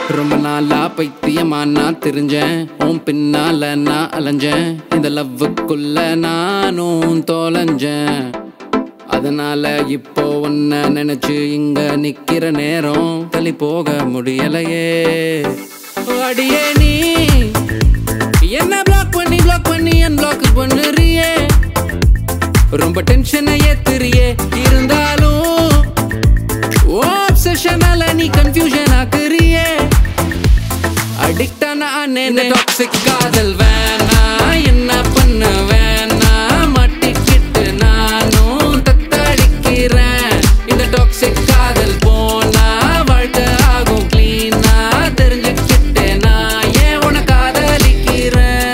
ரொம்ப நாளா பைத்தியமா நான் தெரிஞ்சேன் உன் பின்னால நான் அலைஞ்சேன் இந்த லவ்வுக்குள்ள நானும் தொலைஞ்சேன் அதனால இப்போ உன்ன நினைச்சு இங்க நிக்கிற நேரம் தள்ளி போக முடியலையே அடியே நீ என்ன பிளாக் பண்ணி பிளாக் பண்ணி அன்பிளாக் பண்ணுறியே ரொம்ப டென்ஷனை ஏத்துறியே இருந்தாலும் ஆப்சஷனால நீ கன்ஃபியூஷன் ஆக்குறியே அடிக்டான அண்ணே டாக்ஸிக் காதல் வேணா என்ன பண்ண வேணா மாட்டிக்கிட்டு நானும் தத்தடிக்கிறேன் இந்த டாக்ஸிக் காதல் போனா வாழ்க்கை ஆகும் கிளீனா தெரிஞ்சுக்கிட்டு நான் ஏன் உன காதலிக்கிறேன்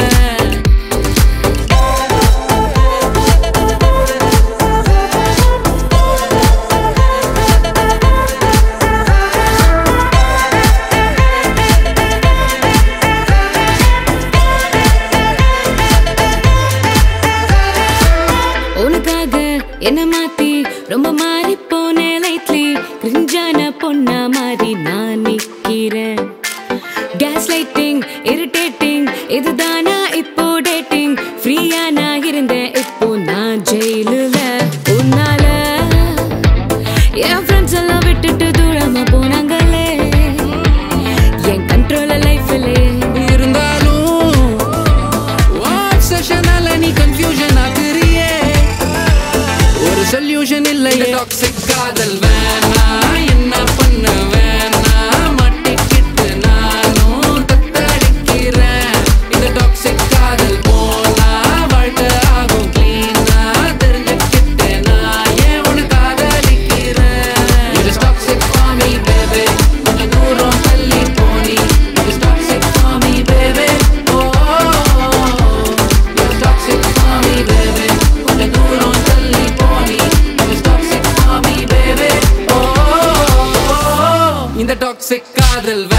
உனக்காக என்ன மாத்தி ரொம்ப மாறி போனேன் லைட்லி கிரிஞ்சான பொண்ணா மாறி நான் நிக்கிறேன் கேஸ் லைட்டிங் இரிட்டேட்டிங் இதுதானா இப்போ டேட்டிங் ஃப்ரீயா நான் இருந்தேன் இப்போ நான் ஜெயிலுல உன்னால என் ஃப்ரெண்ட்ஸ் எல்லாம் விட்டுட்டு தூரமா போனாங்களே என் கண்ட்ரோல லைஃப்லே இருந்தாலும் ஆப்சஷனால நீ கன்ஃபியூஷன் ஆகுறியே ஒரு சொல்யூஷன் இல்லையே டாக்ஸிக் காதல் வேணா என்ன பண்ண வேணா மாட்டிக்கிட்டு நானும் தத்தடிக்கிறேன் இந்த டாக்ஸிக் காதல் போனா வாழ்க்கை ஆகும் கிளீனா தெரிஞ்சுக்கிட்டு நான் ஏன் உன காதலிக்கிறேன் It is toxic for me, baby. கொஞ்சம் தூரம் தள்ளி போனி It is toxic for me, baby. Oh, It is toxic for me, baby. கொஞ்சம் தூரம் தள்ளி போனி It is toxic for me, baby. Oh, இந்த டாக்ஸிக் காதல்